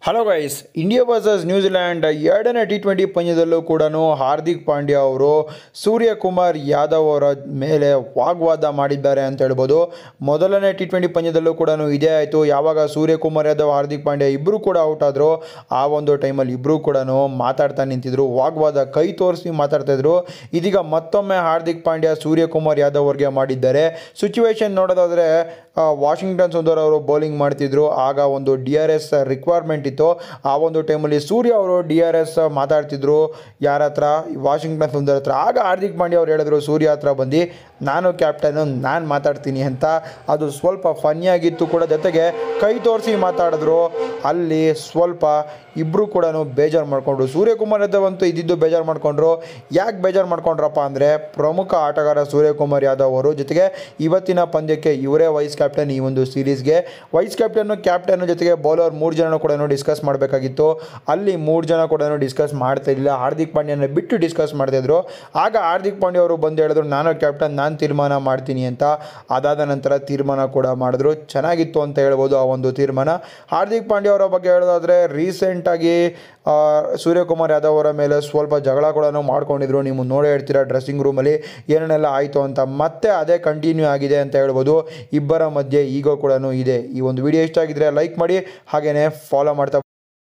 hello guys India versus New Zealand ಎರಡನೇ T twenty ಪಂದ್ಯದಲ್ಲೂ ಕೂಡ ಹಾರ್ದಿಕ್ ಪಾಂಡ್ಯ ಅವರು ಸೂರ್ಯಕುಮಾರ್ ಯಾದವ್ ಅವರ ಮೇಲೆ ವಾಗ್ವಾದ ಮಾಡಿದ್ದಾರೆ ಅಂತ ಹೇಳ್ಬೋದು ಮೊದಲನೇ ಟಿ ಟ್ವೆಂಟಿ ಪಂದ್ಯದಲ್ಲೂ ಕೂಡ ಇದೇ ಆಯಿತು ಯಾವಾಗ ಸೂರ್ಯಕುಮಾರ್ ಯಾದವ್ ಹಾರ್ದಿಕ್ ಪಾಂಡ್ಯ ಇಬ್ಬರು ಕೂಡ ಔಟ್ ಆದರು ಆ ಒಂದು ಟೈಮಲ್ಲಿ ಇಬ್ಬರು ಕೂಡ ಮಾತಾಡ್ತಾ ನಿಂತಿದ್ರು ವಾಗ್ವಾದ ಕೈ ತೋರಿಸಿ ಮಾತಾಡ್ತಾ ಇದ್ರು ಇದೀಗ ಮತ್ತೊಮ್ಮೆ ಹಾರ್ದಿಕ್ ಪಾಂಡ್ಯ ಸೂರ್ಯಕುಮಾರ್ ಯಾದವ್ ಅವ್ರಿಗೆ ಮಾಡಿದ್ದಾರೆ ಸಿಚುವೇಶನ್ ನೋಡೋದಾದರೆ ವಾಷಿಂಗ್ಟನ್ ಸುಂದರ್ ಅವರು ಬೌಲಿಂಗ್ ಮಾಡ್ತಿದ್ರು ಆಗ ಒಂದು ಡಿ ಆರ್ ಎಸ್ ರಿಕ್ವೈರ್ಮೆಂಟ್ ಇತ್ತು ಆ ಒಂದು ಟೈಮಲ್ಲಿ ಸೂರ್ಯ ಅವರು ಡಿ ಆರ್ ಎಸ್ ಮಾತಾಡ್ತಿದ್ರು ಯಾರ ಹತ್ರ ವಾಷಿಂಗ್ಟನ್ ಸುಂದರ್ ಹತ್ರ ಆಗ ಹಾರ್ದಿಕ್ ಪಾಂಡ್ಯ ಅವ್ರು ಹೇಳಿದ್ರು ಸೂರ್ಯ ಹತ್ರ ಬಂದು ನಾನು ಕ್ಯಾಪ್ಟನ್ನು ನಾನು ಮಾತಾಡ್ತೀನಿ ಅಂತ ಅದು ಸ್ವಲ್ಪ ಫನ್ನಿಯಾಗಿತ್ತು ಕೂಡ ಜೊತೆಗೆ ಕೈ ತೋರಿಸಿ ಮಾತಾಡಿದ್ರು ಅಲ್ಲಿ ಸ್ವಲ್ಪ ಇಬ್ಬರು ಕೂಡ ಬೇಜಾರು ಮಾಡಿಕೊಂಡ್ರು ಸೂರ್ಯಕುಮಾರ್ ಯಾದವ್ ಅಂತೂ ಇದ್ದಿದ್ದು ಬೇಜಾರು ಮಾಡಿಕೊಂಡ್ರು ಯಾಕೆ ಬೇಜಾರು ಮಾಡ್ಕೊಂಡ್ರಪ್ಪ ಅಂದರೆ ಪ್ರಮುಖ ಆಟಗಾರ ಸೂರ್ಯಕುಮಾರ್ ಯಾದವ್ ಅವರು ಜೊತೆಗೆ ಇವತ್ತಿನ ಪಂದ್ಯಕ್ಕೆ ಇವರೇ ವೈಸ್ ಕ್ಯಾಪ್ಟನ್ ಈ ಒಂದು ಸೀರೀಸ್ಗೆ ವೈಸ್ ಕ್ಯಾಪ್ಟನ್ನು ಕ್ಯಾಪ್ಟನ್ನು ಜೊತೆಗೆ ಬೌಲರ್ ಮೂರು ಜನ ಕೂಡ ಡಿಸ್ಕಸ್ ಮಾಡಬೇಕಾಗಿತ್ತು ಅಲ್ಲಿ ಮೂರು ಜನ ಕೂಡ ಡಿಸ್ಕಸ್ ಮಾಡ್ತಾ ಇರಲಿಲ್ಲ ಹಾರ್ದಿಕ್ ಪಾಂಡ್ಯನ ಬಿಟ್ಟು ಡಿಸ್ಕಸ್ ಮಾಡ್ತಾಯಿದ್ರು ಆಗ ಹಾರ್ದಿಕ್ ಪಾಂಡ್ಯ ಅವರು ಬಂದು ಹೇಳಿದ್ರು ನಾನು ಕ್ಯಾಪ್ಟನ್ ನಾನು ತೀರ್ಮಾನ ಮಾಡ್ತೀನಿ ಅಂತ ಅದಾದ ನಂತರ ತೀರ್ಮಾನ ಕೂಡ ಮಾಡಿದ್ರು ಚೆನ್ನಾಗಿತ್ತು ಅಂತ ಹೇಳ್ಬೋದು ಆ ಒಂದು ತೀರ್ಮಾನ ಹಾರ್ದಿಕ್ ಪಾಂಡ್ಯ ಅವರ ಬಗ್ಗೆ ಹೇಳೋದಾದರೆ ರೀಸೆಂಟಾಗಿ ಸೂರ್ಯಕುಮಾರ್ ಯಾದವ್ ಅವರ ಮೇಲೆ ಸ್ವಲ್ಪ ಜಗಳ ಕೂಡ ಮಾಡ್ಕೊಂಡಿದ್ರು ನೀವು ನೋಡೇ ಹೇಳ್ತೀರಾ ಡ್ರೆಸ್ಸಿಂಗ್ ರೂಮಲ್ಲಿ ಏನೇನೆಲ್ಲ ಆಯಿತು ಅಂತ ಮತ್ತೆ ಅದೇ ಕಂಟಿನ್ಯೂ ಆಗಿದೆ ಅಂತ ಹೇಳ್ಬೋದು ಇಬ್ಬರ ಮಧ್ಯೆ ಈಗೋ ಕೂಡ ಇದೆ ಈ ಒಂದು ವಿಡಿಯೋ ಇಷ್ಟ ಆಗಿದ್ರೆ ಲೈಕ್ ಮಾಡಿ ಹಾಗೆಯೇ ಫಾಲೋ ಮಾಡ್ತಾ